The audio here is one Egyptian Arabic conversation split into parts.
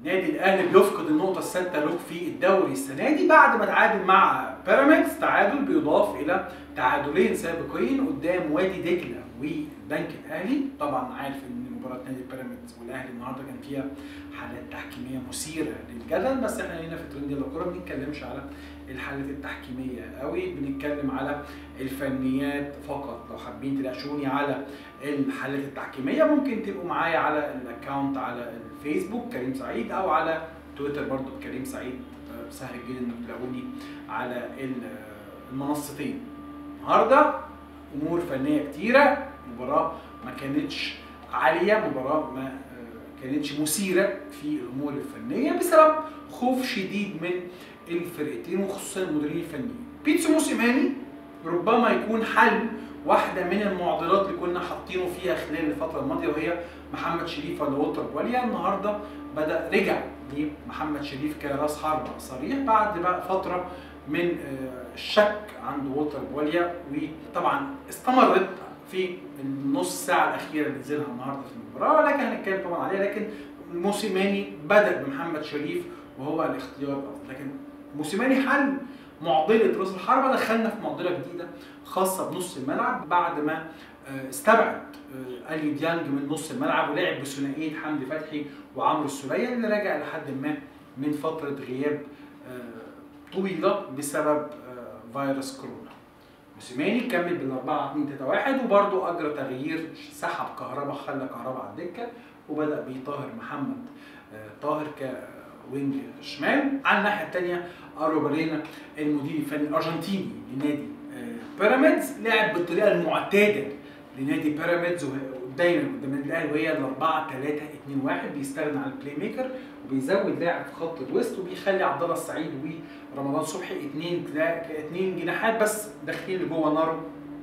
نادي الاهلي بيفقد النقطه السادسه له في الدوري السنه دي بعد ما تعادل مع بيراميدز تعادل بيضاف الى تعادلين سابقين قدام وادي دجله والبنك الاهلي طبعا عارف ان مباراه نادي بيراميدز والاهلي النهارده كان فيها حالات تحكيميه مثيره للجدل بس احنا هنا في ترند يلا كوره ما بنتكلمش على الحالات التحكيميه قوي بنتكلم على الفنيات فقط لو حابين تناقشوني على الحالات التحكيميه ممكن تبقوا معايا على الاكونت على الفيسبوك كريم سعيد او على تويتر برضو كريم سعيد آه، سهل جدا انك تلاقوني على ال- المنصتين النهارده امور فنيه كتيره مباراه ما كانتش عاليه مباراه ما آه، كانتش مثيره في الامور الفنيه بسبب خوف شديد من الفرقتين وخصوصا المديرين الفنيين بيتسو موسيماني ربما يكون حل واحده من المعضلات اللي كنا حاطينه فيها خلال الفتره الماضيه وهي محمد شريف ولا وولتر بوليا النهارده بدا رجع لمحمد شريف كراس حربة صريح بعد بقى فتره من آه، الشك عند وولتر بوليا وطبعا استمرت في النص ساعه الاخيره اللي نزلها النهارده في المباراه ولكن هنتكلم طبعا عليها لكن موسيماني بدا بمحمد شريف وهو الاختيار الافضل لكن موسيماني حل معضله راس الحربه دخلنا في معضله جديده خاصه بنص الملعب بعد ما آه، استبعد آه، اليو ديانج من نص الملعب ولعب بثنائيه حمدي فتحي وعمرو السوليه اللي رجع لحد ما من فتره غياب آه، طويله بسبب آه، فيروس كورونا. موسيماني كمل بال 4 2 3 1 وبرضه اجرى تغيير سحب كهربا خلى كهربا على الدكه وبدا بطاهر محمد آه، طاهر كوينج شمال على الناحيه الثانيه ارو بارينا المدير الفني الارجنتيني لنادي آه، بيراميدز لعب بالطريقه المعتاده لنادي بيراميدز وه- دايما قدام النادي الاهلي وهي ال 4 3 2 1 بيستغنى عن البلاي ميكر وبيزود لاعب في خط الوسط وبيخلي عبد الله السعيد ورمضان صبحي اثنين اثنين جناحات بس داخلين لجوه نارو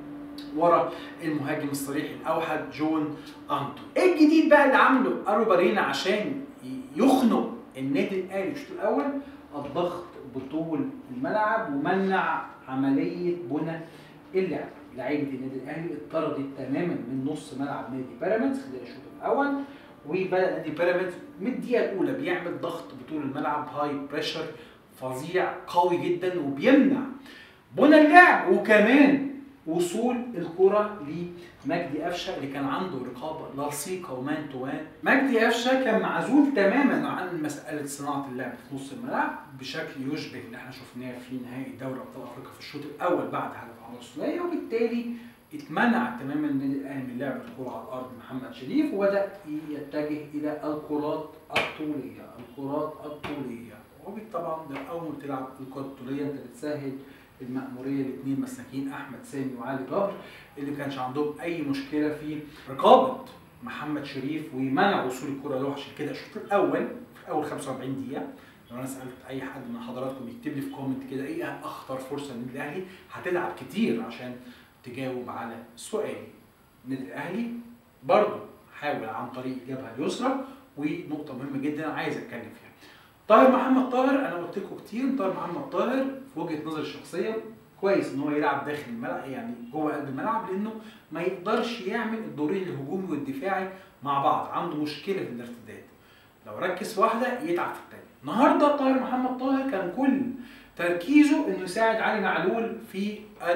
ورا المهاجم الصريح الاوحد جون انتو ايه الجديد بقى اللي عامله ارو بارينا عشان ي- يخنق النادي الاهلي في الشوط الاول الضغط بطول الملعب ومنع عمليه بنى اللعب لعيبه النادي الاهلي اتطردت تماما من نص ملعب نادي بيراميدز خلال الشوط الاول وبدا نادي بيراميدز من الدقيقه الاولى بيعمل ضغط بطول الملعب هاي بريشر فظيع قوي جدا وبيمنع بنى اللعب وكمان وصول الكرة لمجدي قفشه اللي كان عنده رقابه لصيقه ومان تو مان مجدي قفشه كان معزول تماما عن مساله صناعه اللعب في نص الملعب بشكل يشبه اللي احنا شفناه في نهائي دوري ابطال افريقيا في الشوط الاول بعد هدف عمرو السوليه وبالتالي اتمنع تماما النادي الاهلي من لعب الكره على الارض محمد شريف وبدا يتجه الى الكرات الطوليه الكرات الطوليه وبالطبعا ده اول ما بتلعب الكرات الطوليه انت بتسهل المأمورية لاثنين مساكين أحمد سامي وعلي جبر اللي ما كانش عندهم أي مشكلة في رقابة محمد شريف ومنع وصول الكرة له عشان كده الشوط الأول في أول 45 دقيقة لو أنا سألت أي حد من حضراتكم يكتب لي في كومنت كده إيه أخطر فرصة للنادي الأهلي هتلعب كتير عشان تجاوب على سؤالي النادي الأهلي برضه حاول عن طريق الجبهة اليسرى ونقطة مهمة جدا عايز أتكلم فيها طاهر محمد طاهر انا قلت لكم كتير طاهر محمد طاهر في وجهه نظري الشخصيه كويس ان هو يلعب داخل الملعب يعني جوه قلب الملعب لانه ما يقدرش يعمل الدورين الهجومي والدفاعي مع بعض عنده مشكله في الارتداد لو ركز في واحده يتعب في الثانيه النهارده طاهر محمد طاهر كان كل تركيزه انه يساعد علي معلول في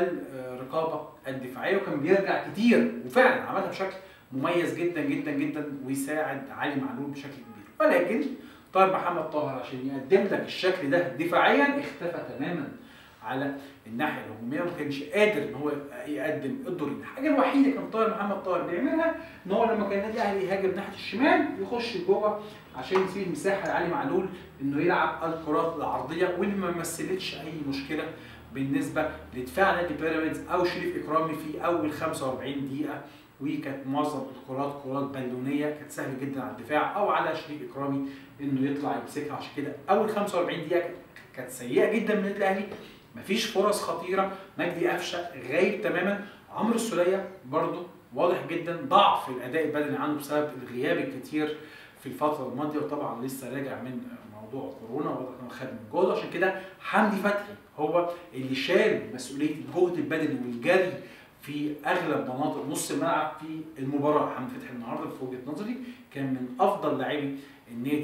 الرقابه الدفاعيه وكان بيرجع كتير وفعلا عملها بشكل مميز جدا جدا جدا ويساعد علي معلول بشكل كبير ولكن طاهر محمد طاهر عشان يقدم لك الشكل ده دفاعيا اختفى تماما على الناحيه الهجوميه وما كانش قادر ان هو يقدم الدورين الحاجه الوحيده اللي كان طاهر محمد طاهر بيعملها ان هو لما كان النادي الاهلي يهاجم ناحيه الشمال يخش جوه عشان يسيب مساحه لعلي معلول انه يلعب الكرات العرضيه واللي ما مثلتش اي مشكله بالنسبه لدفاع نادي بيراميدز او شريف اكرامي في اول 45 دقيقه وكانت معظم الكرات كرات بالونيه كانت سهله جدا على الدفاع او على شريف اكرامي انه يطلع يمسكها عشان كده اول 45 دقيقه كانت سيئه جدا من النادي الاهلي مفيش فرص خطيره مجدي قفشه غايب تماما عمرو السوليه برضه واضح جدا ضعف الاداء البدني عنده بسبب الغياب الكتير في الفتره الماضيه وطبعا لسه راجع من موضوع كورونا واضح انه خد من جول عشان كده حمدي فتحي هو اللي شال مسؤوليه الجهد البدني والجري في اغلب مناطق نص الملعب في المباراه حمدي فتحي النهارده في وجهه نظري كان من افضل لاعبي النادي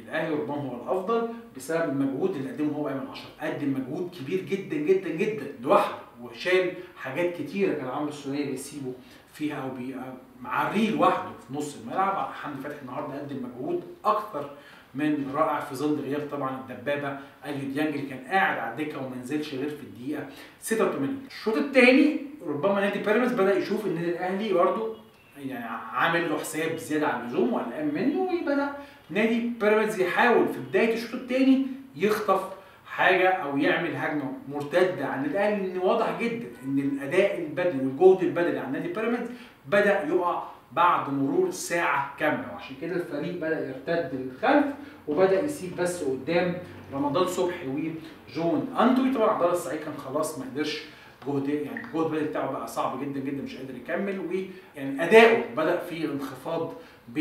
الاهلي ربما هو الافضل بسبب المجهود اللي قدمه هو ايمن اشرف قدم مجهود كبير جدا جدا جدا لوحده وشال حاجات كتيره كان عمرو السوليه بيسيبه فيها او معريه لوحده في نص الملعب حمدي فتحي النهارده قدم مجهود اكثر من رائع في ظل غياب طبعا الدبابه اليو ديانج اللي كان قاعد على الدكه وما نزلش غير في الدقيقه 86 الشوط الثاني ربما نادي بيراميدز بدا يشوف ان النادي الاهلي برده يعني عامل له حساب زياده عن اللزوم وقلقان منه وبدا نادي بيراميدز يحاول في بدايه الشوط الثاني يخطف حاجه او يعمل هجمه مرتده عن الاهلي لان واضح جدا ان الاداء البدني والجهد البدني عن نادي بيراميدز بدا يقع بعد مرور ساعه كامله وعشان كده الفريق بدا يرتد للخلف وبدا يسيب بس قدام رمضان صبحي وجون انتوي طبعا عبد الله السعيد كان خلاص ما قدرش جهد يعني الجهد البدني بتاعه بقى صعب جدا جدا مش قادر يكمل ويعني اداؤه بدا فيه انخفاض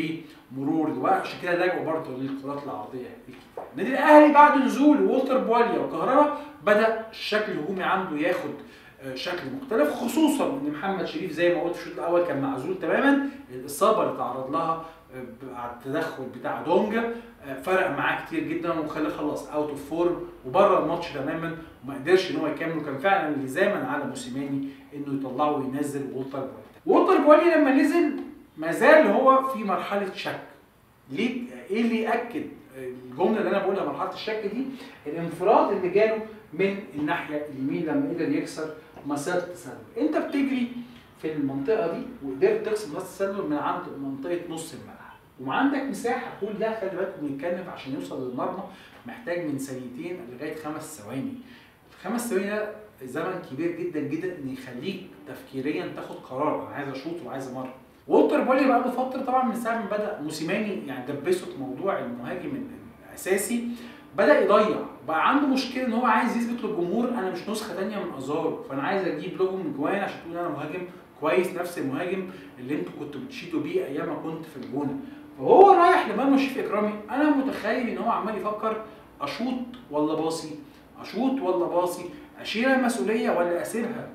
بمرور الوقت عشان كده لجأوا برضه للكرات العرضيه النادي الاهلي بعد نزول وولتر بواليا وكهربا بدا الشكل الهجومي عنده ياخد آه، شكل مختلف خصوصا ان محمد شريف زي ما قلت في الشوط الاول كان معزول تماما الاصابه اللي تعرض لها آه، على التدخل بتاع دونجا آه، فرق معاه كتير جدا وخلاه خلاص اوت اوف فورم وبره الماتش تماما وما قدرش ان هو يكمل وكان فعلا لزاما على موسيماني انه يطلعه وينزل وولتر بواليا. وولتر بواليا لما نزل ما زال هو في مرحله شك. ليه ايه اللي ياكد الجمله اللي انا بقولها مرحله الشك دي الانفراد اللي جاله من الناحيه اليمين لما قدر يكسر مسار التسلل انت بتجري في المنطقه دي وقدرت تكسر مسار التسلل من عند منطقه نص الملعب وعندك مساحه كل ده خلي بالك بنتكلم عشان يوصل للمرمى محتاج من ثانيتين لغايه خمس ثواني الخمس ثواني ده زمن كبير جدا جدا ان يخليك تفكيريا تاخد قرار انا عايز اشوط وعايز امرر وولتر بولي بقى له فتره طبعا من ساعه ما بدا موسيماني يعني دبسه في موضوع المهاجم الاساسي بدا يضيع بقى عنده مشكله ان هو عايز يثبت للجمهور انا مش نسخه ثانيه من ازارو فانا عايز اجيب لهم من جوان عشان تقول انا مهاجم كويس نفس المهاجم اللي انتوا كنتوا بتشيدوا بيه ايام ما كنت في الجونه فهو رايح لمرمى شريف اكرامي انا متخيل ان هو عمال يفكر اشوط ولا باصي اشوط ولا باصي اشيل المسؤوليه ولا اسيبها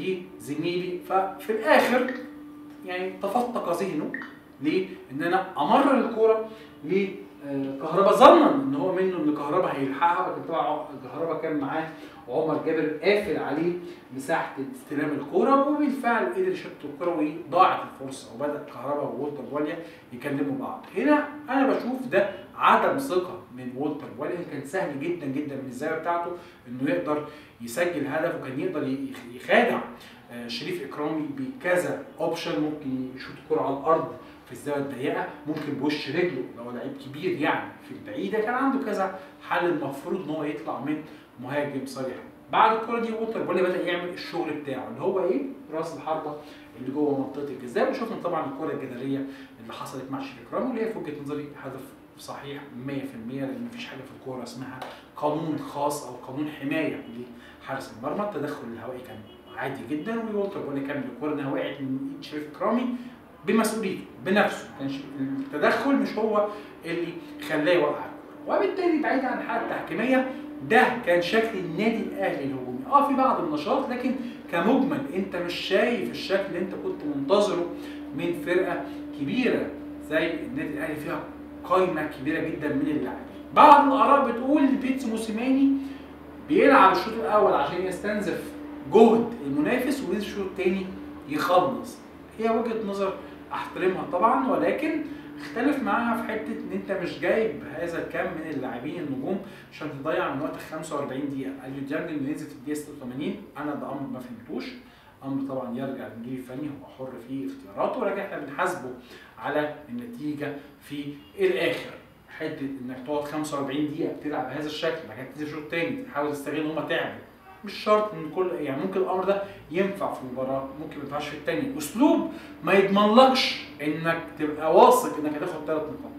لزميلي ففي الاخر يعني تفتق ذهنه ليه؟ ان انا امرر الكوره لكهربا ظنا ان هو منه ان كهربا هيلحقها لكن طبعا كهربا كان معاه وعمر جابر قافل عليه مساحه استلام الكوره وبالفعل قدر يشط الكوره وضاعت الفرصه وبدا كهربا وولتر بواليا يكلموا بعض هنا انا بشوف ده عدم ثقه من وولتر بواليا كان سهل جدا جدا من الزاويه بتاعته انه يقدر يسجل هدف وكان يقدر يخادع آه، شريف اكرامي بكذا اوبشن ممكن يشوط الكره على الارض في الزاويه الضيقه ممكن بوش رجله لو لعيب كبير يعني في البعيده كان عنده كذا حل المفروض ان هو يطلع من مهاجم صريح بعد الكره دي ووتر بولي بدا يعمل الشغل بتاعه اللي هو ايه راس الحربه اللي جوه منطقه الجزاء وشفنا طبعا الكره الجداريه اللي حصلت مع شريف اكرامي واللي هي في وجهه نظري هدف صحيح 100% لان مفيش حاجه في الكوره اسمها قانون خاص او قانون حمايه لحارس المرمى التدخل الهوائي كان عادي جدا وولتر بولي كان الكوره انها وقعت من ايد شريف اكرامي بمسؤوليته بنفسه كانش التدخل مش هو اللي خلاه يوقع وبالتالي بعيد عن الحاله التحكيميه ده كان شكل النادي الاهلي الهجومي اه في بعض النشاط لكن كمجمل انت مش شايف الشكل اللي انت كنت منتظره من فرقه كبيره زي النادي الاهلي فيها قائمه كبيره جدا من اللاعبين بعض الاراء بتقول بيتس موسيماني بيلعب الشوط الاول عشان يستنزف جهد المنافس وينزل الشوط الثاني يخلص هي وجهه نظر احترمها طبعا ولكن اختلف معاها في حته ان انت مش جايب هذا الكم من اللاعبين النجوم عشان تضيع من وقت 45 دقيقه اليو ديانج اللي نزل في الدقيقه 86 انا ده امر ما فهمتوش امر طبعا يرجع للمدير الفني هو حر في اختياراته ولكن احنا بنحاسبه على النتيجه في الاخر حته انك تقعد 45 دقيقه بتلعب بهذا الشكل بعد كده تنزل شوط تاني تحاول تستغل ان هم تعبوا مش شرط ان كل يعني ممكن الامر ده ينفع في مباراه ممكن ما ينفعش في الثانيه اسلوب ما يضمنلكش انك تبقى واثق انك هتاخد ثلاث نقاط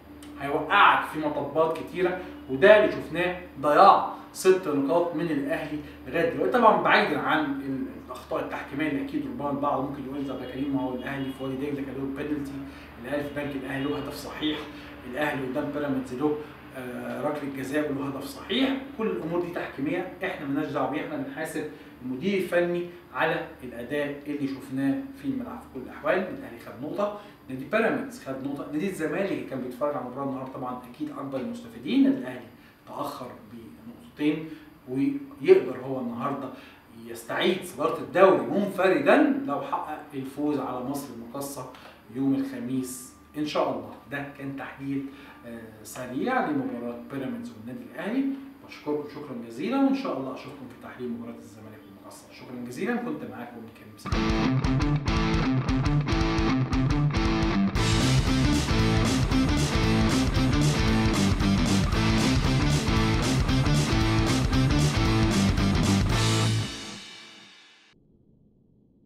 هيوقعك في مطبات كتيره وده اللي شفناه ضياع ست نقاط من الاهلي لغايه دلوقتي طبعا بعيدا عن الاخطاء التحكيميه اللي اكيد ربما البعض ممكن يقول ده كريم ما هو الاهلي في وادي دجله كان له بينالتي الاهلي في بنك الاهلي له هدف صحيح الاهلي قدام بيراميدز له آه، ركله جزاء وله هدف صحيح كل الامور دي تحكيميه احنا مالناش دعوه بيها احنا بنحاسب المدير الفني على الاداء اللي شفناه في الملعب في كل الاحوال الاهلي خد نقطه نادي بيراميدز خد نقطه نادي الزمالك اللي كان بيتفرج على المباراه النهارده طبعا اكيد اكبر المستفيدين النادي الاهلي تاخر بنقطتين ويقدر هو النهارده يستعيد صداره الدوري منفردا لو حقق الفوز على مصر المقاصه يوم الخميس ان شاء الله ده كان تحليل آه، سريع لمباراه بيراميدز والنادي الاهلي بشكركم شكرا جزيلا وان شاء الله اشوفكم في تحليل مباراه الزمالك المقاصه شكرا جزيلا كنت معاكم كريم سليم